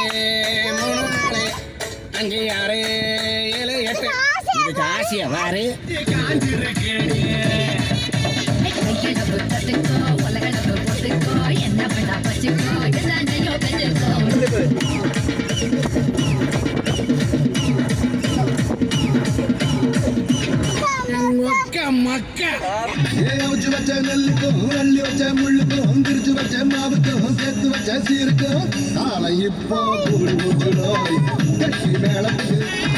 மூணு நாலு அஞ்சு ஆறு ஏழு எட்டு இதுக்கு ஆசையா பாரு கையளவு தட்டுக்கோ உலகளவு போட்டுக்கோ என்ன பண்ணா வச்சுக்கோ எதாண்டையோ பெஞ்சுக்கோ மொக்க மக்க ஏச்சு வச்ச நெல்லுக்கும் அள்ளி வச்ச முள்ளுக்கும் திரிச்சு வச்ச மாவுக்கும் சேர்த்து வச்ச சீருக்கும் நாளை இப்போ கூடி மூச்சுடோய் கட்சி மேளத்துக்கு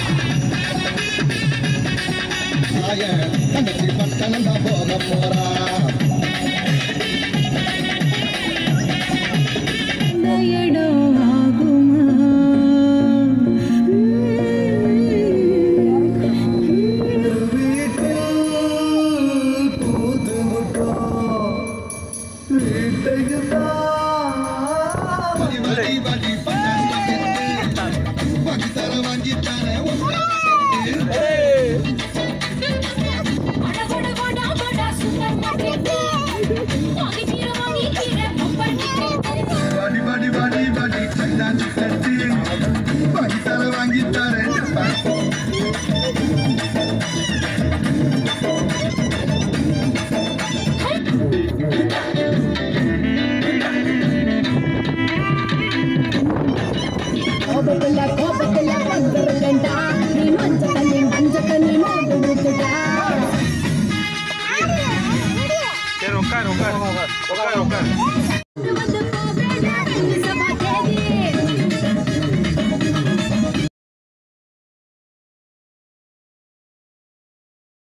ஆய தங்கச்சி பட்டணம் தான் போக போறா இடம் ஆகுமா வீட்டில் பூத்து முட்டோம் வீட்டுக்கு வாடி வாடி வாடி வாங்கி தர வாங்கி தர அட கொட கொட கொட சூப்பர் மார்க்கெட் வாங்கி தீர வாங்கி தீர பம்பர் டிக்கெட் வாடி வாடி வாடி வாடி கண்டாச்சு கட்டி வாங்கி தர வாங்கி தரேன் கோபத்துல கோபத்துல வந்துருங்கண்டா நீ மஞ்ச தண்ணி மஞ்ச தண்ணி மோந்து ஊத்துடா சரி உட்காரு உட்காரு உட்காரு உட்காரு